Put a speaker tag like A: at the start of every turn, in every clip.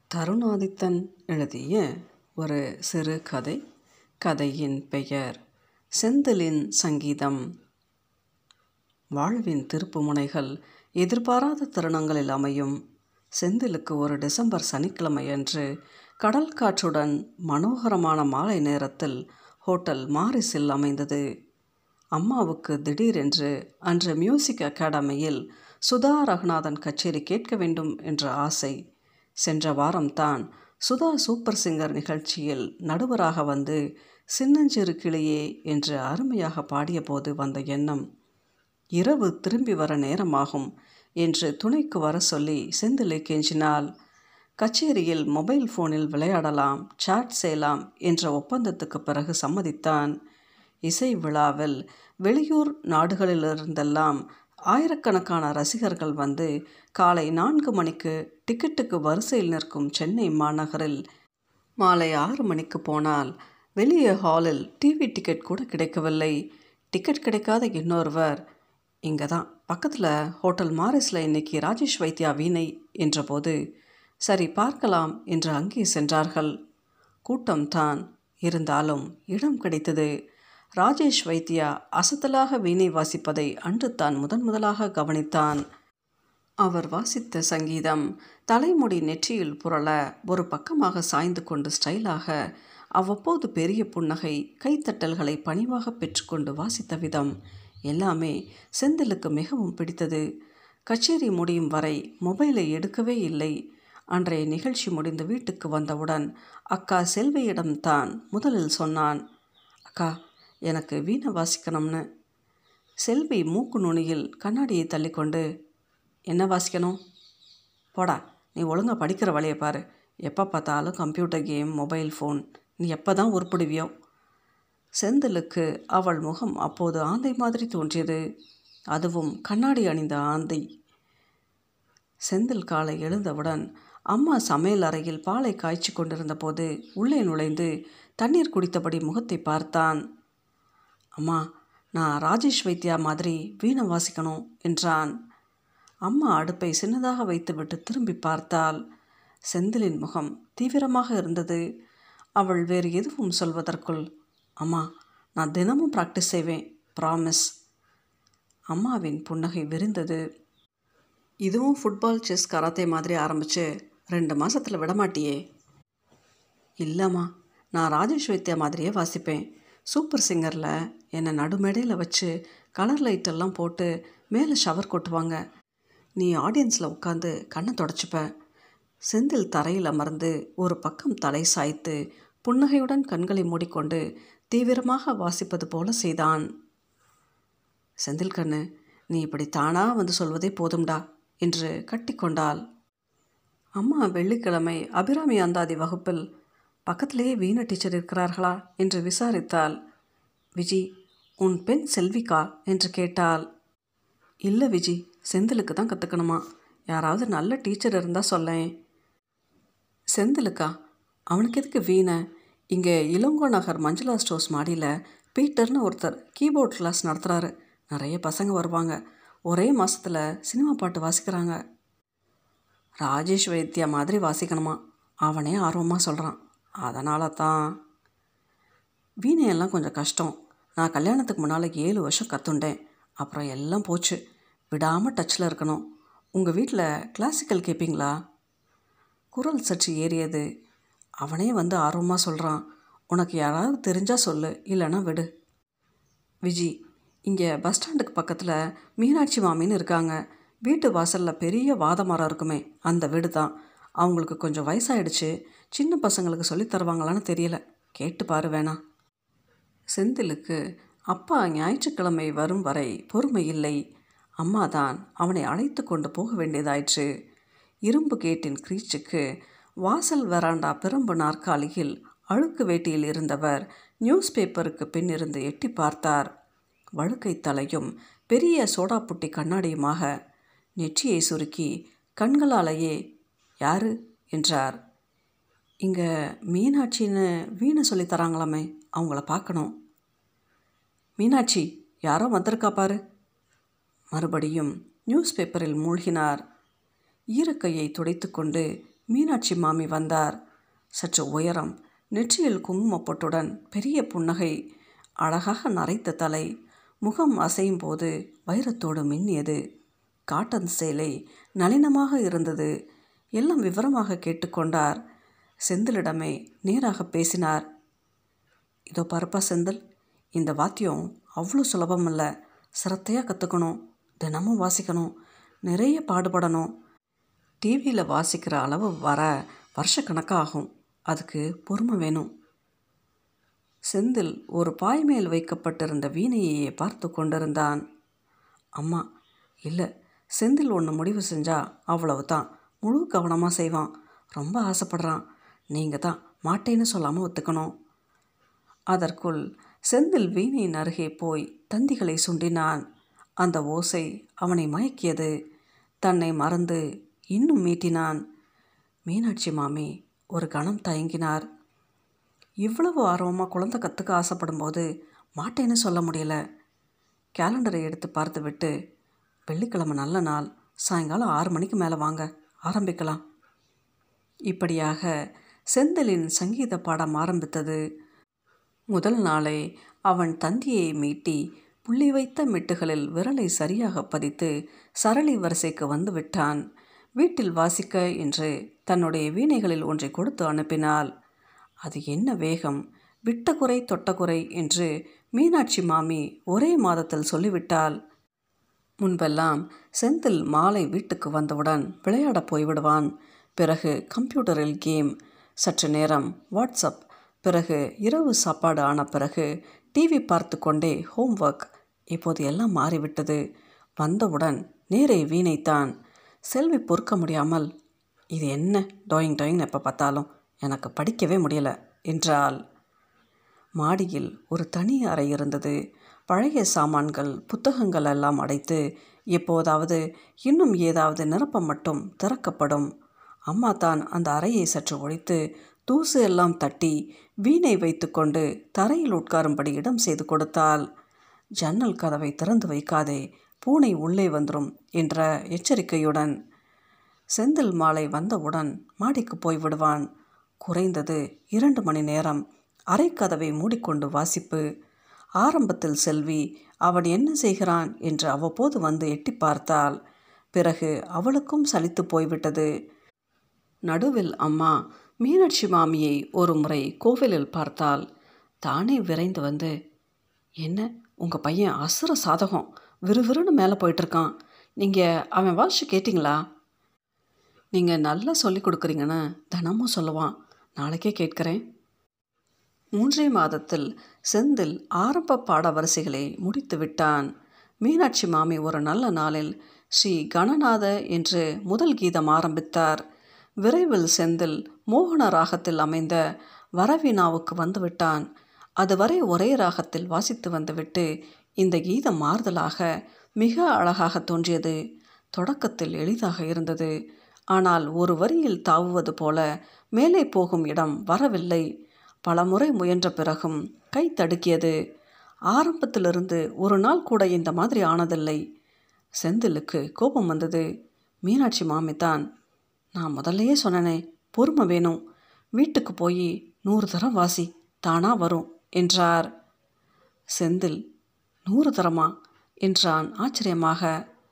A: தருணாதித்தன் எழுதிய ஒரு சிறு கதை கதையின் பெயர் செந்திலின் சங்கீதம் வாழ்வின் திருப்புமுனைகள் எதிர்பாராத தருணங்களில் அமையும் செந்திலுக்கு ஒரு டிசம்பர் சனிக்கிழமையன்று கடல் காற்றுடன் மனோகரமான மாலை நேரத்தில் ஹோட்டல் மாரிஸில் அமைந்தது அம்மாவுக்கு திடீரென்று அன்று மியூசிக் அகாடமியில் சுதா ரகுநாதன் கச்சேரி கேட்க வேண்டும் என்ற ஆசை சென்ற வாரம்தான் சுதா சூப்பர் சிங்கர் நிகழ்ச்சியில் நடுவராக வந்து சின்னஞ்சிறு கிளியே என்று அருமையாக பாடியபோது வந்த எண்ணம் இரவு திரும்பி வர நேரமாகும் என்று துணைக்கு வர சொல்லி செந்திலை கெஞ்சினாள் கச்சேரியில் மொபைல் ஃபோனில் விளையாடலாம் சாட் செய்யலாம் என்ற ஒப்பந்தத்துக்கு பிறகு சம்மதித்தான் இசை விழாவில் வெளியூர் நாடுகளிலிருந்தெல்லாம் ஆயிரக்கணக்கான ரசிகர்கள் வந்து காலை நான்கு மணிக்கு டிக்கெட்டுக்கு வரிசையில் நிற்கும் சென்னை மாநகரில் மாலை ஆறு மணிக்கு போனால் வெளியே ஹாலில் டிவி டிக்கெட் கூட கிடைக்கவில்லை டிக்கெட் கிடைக்காத இன்னொருவர் இங்கே தான் பக்கத்தில் ஹோட்டல் மாரிஸில் இன்னைக்கு ராஜேஷ் வைத்தியா வீணை என்றபோது சரி பார்க்கலாம் என்று அங்கே சென்றார்கள் கூட்டம்தான் இருந்தாலும் இடம் கிடைத்தது ராஜேஷ் வைத்தியா அசத்தலாக வீணை வாசிப்பதை அன்று தான் முதன் முதலாக கவனித்தான் அவர் வாசித்த சங்கீதம் தலைமுடி நெற்றியில் புரள ஒரு பக்கமாக சாய்ந்து கொண்டு ஸ்டைலாக அவ்வப்போது பெரிய புன்னகை கைத்தட்டல்களை பணிவாக பெற்றுக்கொண்டு வாசித்த விதம் எல்லாமே செந்திலுக்கு மிகவும் பிடித்தது கச்சேரி முடியும் வரை மொபைலை எடுக்கவே இல்லை அன்றைய நிகழ்ச்சி முடிந்து வீட்டுக்கு வந்தவுடன் அக்கா செல்வியிடம்தான் முதலில் சொன்னான் அக்கா எனக்கு வீணை வாசிக்கணும்னு செல்வி மூக்கு நுனியில் கண்ணாடியை தள்ளிக்கொண்டு என்ன வாசிக்கணும் போடா நீ ஒழுங்காக படிக்கிற வழியை பாரு எப்போ பார்த்தாலும் கம்ப்யூட்டர் கேம் மொபைல் ஃபோன் நீ எப்போ தான் உருப்பிடுவியோ செந்திலுக்கு அவள் முகம் அப்போது ஆந்தை மாதிரி தோன்றியது அதுவும் கண்ணாடி அணிந்த ஆந்தை செந்தில் காலை எழுந்தவுடன் அம்மா சமையல் அறையில் பாலை காய்ச்சி கொண்டிருந்த போது உள்ளே நுழைந்து தண்ணீர் குடித்தபடி முகத்தை பார்த்தான் அம்மா நான் ராஜேஷ் வைத்தியா மாதிரி வீணை வாசிக்கணும் என்றான் அம்மா அடுப்பை சின்னதாக வைத்துவிட்டு திரும்பி பார்த்தால் செந்திலின் முகம் தீவிரமாக இருந்தது அவள் வேறு எதுவும் சொல்வதற்குள் அம்மா நான் தினமும் ப்ராக்டிஸ் செய்வேன் ப்ராமிஸ் அம்மாவின் புன்னகை விரிந்தது இதுவும் ஃபுட்பால் செஸ் கராத்தே மாதிரி ஆரம்பித்து ரெண்டு மாதத்தில் விடமாட்டியே இல்லைம்மா நான் ராஜேஷ் வைத்தியா மாதிரியே வாசிப்பேன் சூப்பர் சிங்கரில் என்னை நடுமேடையில் வச்சு கலர் லைட்டெல்லாம் போட்டு மேலே ஷவர் கொட்டுவாங்க நீ ஆடியன்ஸில் உட்காந்து கண்ணை தொடச்சிப்ப செந்தில் தரையில் அமர்ந்து ஒரு பக்கம் தலை சாய்த்து புன்னகையுடன் கண்களை மூடிக்கொண்டு தீவிரமாக வாசிப்பது போல செய்தான் செந்தில் கண்ணு நீ இப்படி தானா வந்து சொல்வதே போதும்டா என்று கட்டிக்கொண்டாள் அம்மா வெள்ளிக்கிழமை அபிராமி அந்தாதி வகுப்பில் பக்கத்திலேயே வீண டீச்சர் இருக்கிறார்களா என்று விசாரித்தாள் விஜி உன் பெண் செல்விக்கா என்று கேட்டாள் இல்லை விஜி செந்திலுக்கு தான் கற்றுக்கணுமா யாராவது நல்ல டீச்சர் இருந்தால் சொல்லேன் செந்திலுக்கா அவனுக்கு எதுக்கு வீணை இங்கே இளங்கோ நகர் மஞ்சுளா ஸ்டோர்ஸ் மாடியில் பீட்டர்னு ஒருத்தர் கீபோர்ட் கிளாஸ் நடத்துகிறாரு நிறைய பசங்க வருவாங்க ஒரே மாதத்தில் சினிமா பாட்டு வாசிக்கிறாங்க ராஜேஷ் வைத்தியா மாதிரி வாசிக்கணுமா அவனே ஆர்வமாக சொல்கிறான் அதனால தான் வீணையெல்லாம் கொஞ்சம் கஷ்டம் நான் கல்யாணத்துக்கு முன்னால் ஏழு வருஷம் கற்றுண்டேன் அப்புறம் எல்லாம் போச்சு விடாமல் டச்சில் இருக்கணும் உங்கள் வீட்டில் கிளாசிக்கல் கேட்பீங்களா குரல் சற்று ஏறியது அவனே வந்து ஆர்வமாக சொல்கிறான் உனக்கு யாராவது தெரிஞ்சால் சொல்லு இல்லைன்னா விடு விஜி இங்கே பஸ் ஸ்டாண்டுக்கு பக்கத்தில் மீனாட்சி மாமின்னு இருக்காங்க வீட்டு வாசலில் பெரிய வாத மரம் இருக்குமே அந்த வீடு தான் அவங்களுக்கு கொஞ்சம் வயசாயிடுச்சு சின்ன பசங்களுக்கு சொல்லித் தருவாங்களான்னு தெரியல கேட்டு பாரு வேணா செந்திலுக்கு அப்பா ஞாயிற்றுக்கிழமை வரும் வரை பொறுமை இல்லை அம்மா தான் அவனை அழைத்து கொண்டு போக வேண்டியதாயிற்று இரும்பு கேட்டின் கிரீச்சுக்கு வாசல் வராண்டா பிரம்பு நாற்காலியில் அழுக்கு வேட்டியில் இருந்தவர் நியூஸ் பேப்பருக்கு பின்னிருந்து எட்டி பார்த்தார் வழுக்கை தலையும் பெரிய சோடாப்புட்டி கண்ணாடியுமாக நெற்றியை சுருக்கி கண்களாலேயே யாரு என்றார் இங்கே மீனாட்சின்னு வீணை சொல்லி தராங்களாமே அவங்கள பார்க்கணும் மீனாட்சி யாரோ வந்திருக்கா பாரு மறுபடியும் நியூஸ் பேப்பரில் மூழ்கினார் ஈரக்கையை துடைத்துக்கொண்டு மீனாட்சி மாமி வந்தார் சற்று உயரம் நெற்றியில் குங்குமப்பொட்டுடன் பெரிய புன்னகை அழகாக நரைத்த தலை முகம் அசையும் போது வைரத்தோடு மின்னியது காட்டன் சேலை நளினமாக இருந்தது எல்லாம் விவரமாக கேட்டுக்கொண்டார் செந்திலிடமே நேராக பேசினார் இதோ பரப்பா செந்தில் இந்த வாத்தியம் அவ்வளோ சுலபமல்ல சிரத்தையாக கற்றுக்கணும் தினமும் வாசிக்கணும் நிறைய பாடுபடணும் டிவியில் வாசிக்கிற அளவு வர வருஷக்கணக்காகும் அதுக்கு பொறுமை வேணும் செந்தில் ஒரு பாய் மேல் வைக்கப்பட்டிருந்த வீணையையே பார்த்து கொண்டிருந்தான் அம்மா இல்லை செந்தில் ஒன்று முடிவு செஞ்சா அவ்வளவு தான் முழு கவனமாக செய்வான் ரொம்ப ஆசைப்படுறான் நீங்கள் தான் மாட்டேன்னு சொல்லாமல் ஒத்துக்கணும் அதற்குள் செந்தில் வீணையின் அருகே போய் தந்திகளை சுண்டினான் அந்த ஓசை அவனை மயக்கியது தன்னை மறந்து இன்னும் மீட்டினான் மீனாட்சி மாமி ஒரு கணம் தயங்கினார் இவ்வளவு ஆர்வமாக குழந்தை கற்றுக்க ஆசைப்படும்போது மாட்டேன்னு சொல்ல முடியல கேலண்டரை எடுத்து பார்த்துவிட்டு வெள்ளிக்கிழமை நல்ல நாள் சாயங்காலம் ஆறு மணிக்கு மேலே வாங்க ஆரம்பிக்கலாம் இப்படியாக செந்திலின் சங்கீத பாடம் ஆரம்பித்தது முதல் நாளே அவன் தந்தியை மீட்டி புள்ளி வைத்த மெட்டுகளில் விரலை சரியாக பதித்து சரளி வரிசைக்கு வந்து விட்டான் வீட்டில் வாசிக்க என்று தன்னுடைய வீணைகளில் ஒன்றை கொடுத்து அனுப்பினாள் அது என்ன வேகம் விட்ட குறை தொட்ட குறை என்று மீனாட்சி மாமி ஒரே மாதத்தில் சொல்லிவிட்டாள் முன்பெல்லாம் செந்தில் மாலை வீட்டுக்கு வந்தவுடன் விளையாடப் போய்விடுவான் பிறகு கம்ப்யூட்டரில் கேம் சற்று நேரம் வாட்ஸ்அப் பிறகு இரவு சாப்பாடு ஆன பிறகு டிவி பார்த்து கொண்டே ஹோம்ஒர்க் இப்போது எல்லாம் மாறிவிட்டது வந்தவுடன் நேரே வீணைத்தான் செல்வி பொறுக்க முடியாமல் இது என்ன டாயிங் டாயிங் எப்போ பார்த்தாலும் எனக்கு படிக்கவே முடியல என்றாள் மாடியில் ஒரு தனி அறை இருந்தது பழைய சாமான்கள் புத்தகங்கள் எல்லாம் அடைத்து எப்போதாவது இன்னும் ஏதாவது நிரப்ப மட்டும் திறக்கப்படும் அம்மா தான் அந்த அறையை சற்று ஒழித்து தூசு எல்லாம் தட்டி வீணை வைத்துக்கொண்டு தரையில் உட்காரும்படி இடம் செய்து கொடுத்தாள் ஜன்னல் கதவை திறந்து வைக்காதே பூனை உள்ளே வந்துடும் என்ற எச்சரிக்கையுடன் செந்தில் மாலை வந்தவுடன் மாடிக்கு போய்விடுவான் குறைந்தது இரண்டு மணி நேரம் அரைக்கதவை மூடிக்கொண்டு வாசிப்பு ஆரம்பத்தில் செல்வி அவன் என்ன செய்கிறான் என்று அவ்வப்போது வந்து எட்டி பார்த்தாள் பிறகு அவளுக்கும் சலித்து போய்விட்டது நடுவில் அம்மா மீனாட்சி மாமியை ஒரு முறை கோவிலில் பார்த்தால் தானே விரைந்து வந்து என்ன உங்கள் பையன் அசுர சாதகம் விறுவிறுன்னு மேலே போயிட்டுருக்கான் நீங்கள் அவன் வாசிச்சு கேட்டிங்களா நீங்கள் நல்லா சொல்லி கொடுக்குறீங்கன்னு தினமும் சொல்லுவான் நாளைக்கே கேட்குறேன் மூன்றே மாதத்தில் செந்தில் ஆரம்ப பாட வரிசைகளை முடித்து விட்டான் மீனாட்சி மாமி ஒரு நல்ல நாளில் ஸ்ரீ கணநாத என்று முதல் கீதம் ஆரம்பித்தார் விரைவில் செந்தில் மோகன ராகத்தில் அமைந்த வரவினாவுக்கு வந்துவிட்டான் அதுவரை ஒரே ராகத்தில் வாசித்து வந்துவிட்டு இந்த கீதம் மாறுதலாக மிக அழகாக தோன்றியது தொடக்கத்தில் எளிதாக இருந்தது ஆனால் ஒரு வரியில் தாவுவது போல மேலே போகும் இடம் வரவில்லை பலமுறை முயன்ற பிறகும் கை தடுக்கியது ஆரம்பத்திலிருந்து ஒரு நாள் கூட இந்த மாதிரி ஆனதில்லை செந்திலுக்கு கோபம் வந்தது மீனாட்சி மாமி தான் நான் முதல்லையே சொன்னனே பொறுமை வேணும் வீட்டுக்கு போய் நூறு தரம் வாசி தானா வரும் என்றார் செந்தில் நூறு தரமா என்றான் ஆச்சரியமாக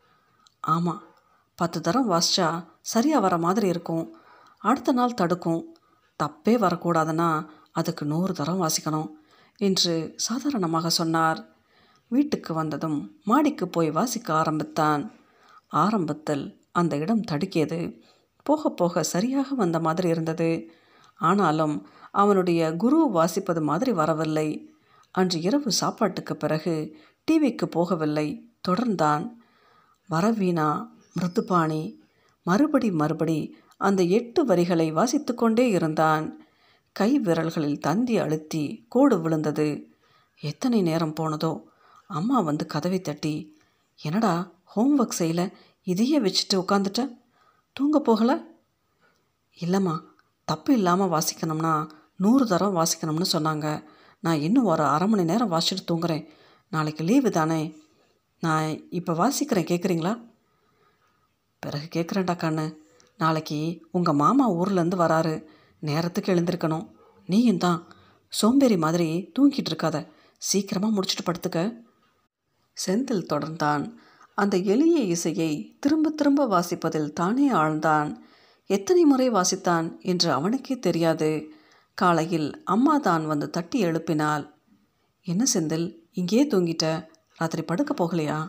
A: ஆமாம் பத்து தரம் வாசிச்சா சரியாக வர மாதிரி இருக்கும் அடுத்த நாள் தடுக்கும் தப்பே வரக்கூடாதுன்னா அதுக்கு நூறு தரம் வாசிக்கணும் என்று சாதாரணமாக சொன்னார் வீட்டுக்கு வந்ததும் மாடிக்கு போய் வாசிக்க ஆரம்பித்தான் ஆரம்பத்தில் அந்த இடம் தடுக்கியது போக போக சரியாக வந்த மாதிரி இருந்தது ஆனாலும் அவனுடைய குரு வாசிப்பது மாதிரி வரவில்லை அன்று இரவு சாப்பாட்டுக்கு பிறகு டிவிக்கு போகவில்லை தொடர்ந்தான் வரவீணா மிருதுபாணி மறுபடி மறுபடி அந்த எட்டு வரிகளை வாசித்துக்கொண்டே இருந்தான் கை விரல்களில் தந்தி அழுத்தி கோடு விழுந்தது எத்தனை நேரம் போனதோ அம்மா வந்து கதவை தட்டி என்னடா ஹோம்ஒர்க் செய்யல இதையே வச்சுட்டு உட்காந்துட்ட தூங்க போகலை இல்லைம்மா தப்பு இல்லாமல் வாசிக்கணும்னா நூறு தரம் வாசிக்கணும்னு சொன்னாங்க நான் இன்னும் ஒரு அரை மணி நேரம் வாசிச்சுட்டு தூங்குறேன் நாளைக்கு லீவு தானே நான் இப்போ வாசிக்கிறேன் கேட்குறீங்களா பிறகு கேட்குறேன்டா கண்ணு நாளைக்கு உங்கள் மாமா ஊர்லேருந்து வராரு நேரத்துக்கு எழுந்திருக்கணும் நீயும் தான் சோம்பேறி மாதிரி தூங்கிட்டு இருக்காத சீக்கிரமாக முடிச்சுட்டு படுத்துக்க செந்தில் தொடர்ந்தான் அந்த எளிய இசையை திரும்ப திரும்ப வாசிப்பதில் தானே ஆழ்ந்தான் எத்தனை முறை வாசித்தான் என்று அவனுக்கே தெரியாது காலையில் அம்மா தான் வந்து தட்டி எழுப்பினாள் என்ன செந்தில் இங்கேயே தூங்கிட்ட ராத்திரி படுக்க போகலையா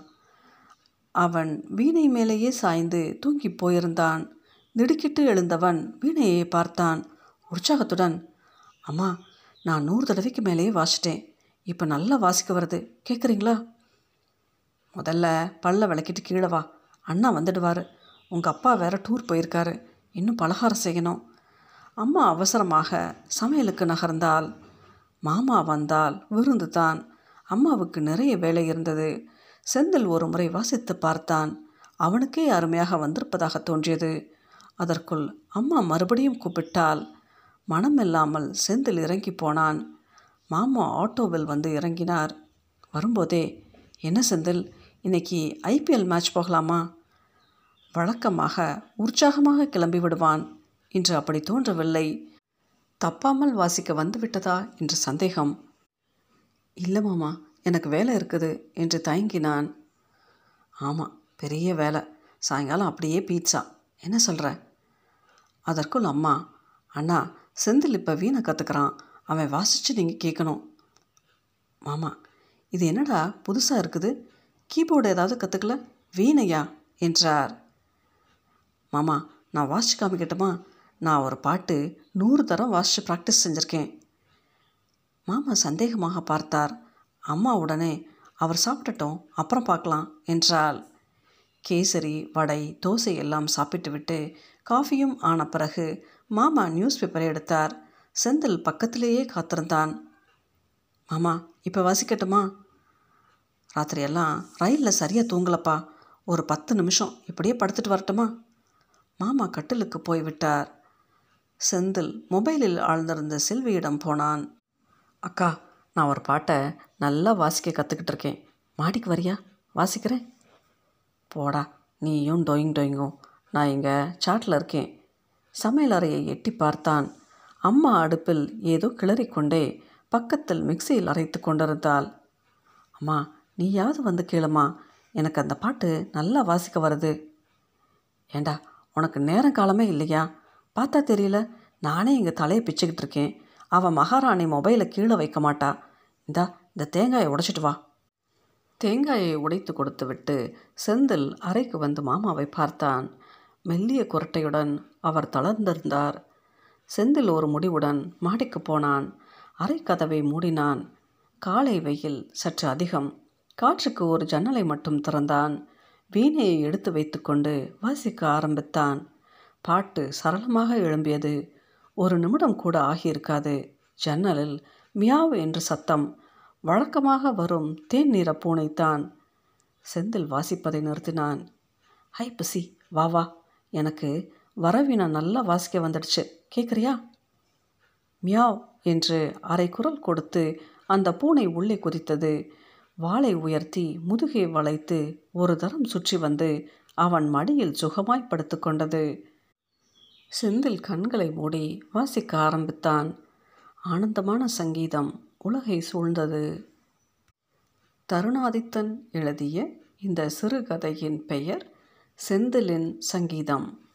A: அவன் வீணை மேலேயே சாய்ந்து தூங்கி போயிருந்தான் திடுக்கிட்டு எழுந்தவன் வீணையை பார்த்தான் உற்சாகத்துடன் அம்மா நான் நூறு தடவைக்கு மேலேயே வாசிட்டேன் இப்போ நல்லா வாசிக்க வருது கேட்குறீங்களா முதல்ல பல்ல விளக்கிட்டு கீழே வா அண்ணா வந்துடுவார் உங்கள் அப்பா வேற டூர் போயிருக்காரு இன்னும் பலகாரம் செய்யணும் அம்மா அவசரமாக சமையலுக்கு நகர்ந்தால் மாமா வந்தால் விருந்து தான் அம்மாவுக்கு நிறைய வேலை இருந்தது செந்தில் ஒரு முறை வாசித்து பார்த்தான் அவனுக்கே அருமையாக வந்திருப்பதாக தோன்றியது அதற்குள் அம்மா மறுபடியும் கூப்பிட்டால் மனமில்லாமல் செந்தில் இறங்கி போனான் மாமா ஆட்டோவில் வந்து இறங்கினார் வரும்போதே என்ன செந்தில் இன்னைக்கு ஐபிஎல் மேட்ச் போகலாமா வழக்கமாக உற்சாகமாக கிளம்பி விடுவான் இன்று அப்படி தோன்றவில்லை தப்பாமல் வாசிக்க வந்து விட்டதா என்ற சந்தேகம் இல்லை மாமா எனக்கு வேலை இருக்குது என்று தயங்கினான் ஆமாம் பெரிய வேலை சாயங்காலம் அப்படியே பீட்சா என்ன சொல்கிற அதற்குள் அம்மா அண்ணா செந்தில் இப்போ வீணை கற்றுக்கிறான் அவன் வாசித்து நீங்கள் கேட்கணும் மாமா இது என்னடா புதுசாக இருக்குது கீபோர்டு ஏதாவது கற்றுக்கல வீணையா என்றார் மாமா நான் வாசிச்சு காமிக்கட்டுமா நான் ஒரு பாட்டு நூறு தரம் வாசித்து ப்ராக்டிஸ் செஞ்சுருக்கேன் மாமா சந்தேகமாக பார்த்தார் அம்மா உடனே அவர் சாப்பிட்டட்டும் அப்புறம் பார்க்கலாம் என்றாள் கேசரி வடை தோசை எல்லாம் சாப்பிட்டுவிட்டு காஃபியும் ஆன பிறகு மாமா நியூஸ் பேப்பரை எடுத்தார் செந்தில் பக்கத்திலேயே காத்திருந்தான் மாமா இப்போ வாசிக்கட்டுமா ராத்திரியெல்லாம் ரயிலில் சரியாக தூங்கலப்பா ஒரு பத்து நிமிஷம் இப்படியே படுத்துட்டு வரட்டுமா மாமா கட்டிலுக்கு போய்விட்டார் செந்தில் மொபைலில் ஆழ்ந்திருந்த செல்வியிடம் போனான் அக்கா நான் ஒரு பாட்டை நல்லா வாசிக்க கற்றுக்கிட்டு இருக்கேன் மாடிக்கு வரியா வாசிக்கிறேன் போடா நீயும் டொயிங் டொயிங்கும் நான் இங்கே சாட்டில் இருக்கேன் சமையல் அறையை எட்டி பார்த்தான் அம்மா அடுப்பில் ஏதோ கிளறிக்கொண்டே பக்கத்தில் மிக்சியில் அரைத்து கொண்டிருந்தாள் அம்மா நீயாவது வந்து கேளுமா எனக்கு அந்த பாட்டு நல்லா வாசிக்க வருது ஏண்டா உனக்கு நேரம் காலமே இல்லையா பார்த்தா தெரியல நானே இங்கே தலையை பிச்சுக்கிட்டு இருக்கேன் அவன் மகாராணி மொபைலை கீழே வைக்க மாட்டா இந்தா இந்த தேங்காயை உடைச்சிட்டு வா தேங்காயை உடைத்து கொடுத்துவிட்டு செந்தில் அறைக்கு வந்து மாமாவை பார்த்தான் மெல்லிய குரட்டையுடன் அவர் தளர்ந்திருந்தார் செந்தில் ஒரு முடிவுடன் மாடிக்கு போனான் அறைக்கதவை மூடினான் காலை வெயில் சற்று அதிகம் காற்றுக்கு ஒரு ஜன்னலை மட்டும் திறந்தான் வீணையை எடுத்து வைத்துக்கொண்டு வாசிக்க ஆரம்பித்தான் பாட்டு சரளமாக எழும்பியது ஒரு நிமிடம் கூட ஆகியிருக்காது ஜன்னலில் மியாவ் என்று சத்தம் வழக்கமாக வரும் தேன் நிற பூனைத்தான் செந்தில் வாசிப்பதை நிறுத்தினான் ஹை புசி வா வா எனக்கு வரவினா நல்லா வாசிக்க வந்துடுச்சு கேட்குறியா மியாவ் என்று அரை குரல் கொடுத்து அந்த பூனை உள்ளே குதித்தது வாளை உயர்த்தி முதுகை வளைத்து ஒரு தரம் சுற்றி வந்து அவன் மடியில் சுகமாய் படுத்துக்கொண்டது செந்தில் கண்களை மூடி வாசிக்க ஆரம்பித்தான் ஆனந்தமான சங்கீதம் உலகை சூழ்ந்தது தருணாதித்தன் எழுதிய இந்த சிறுகதையின் பெயர் செந்திலின் சங்கீதம்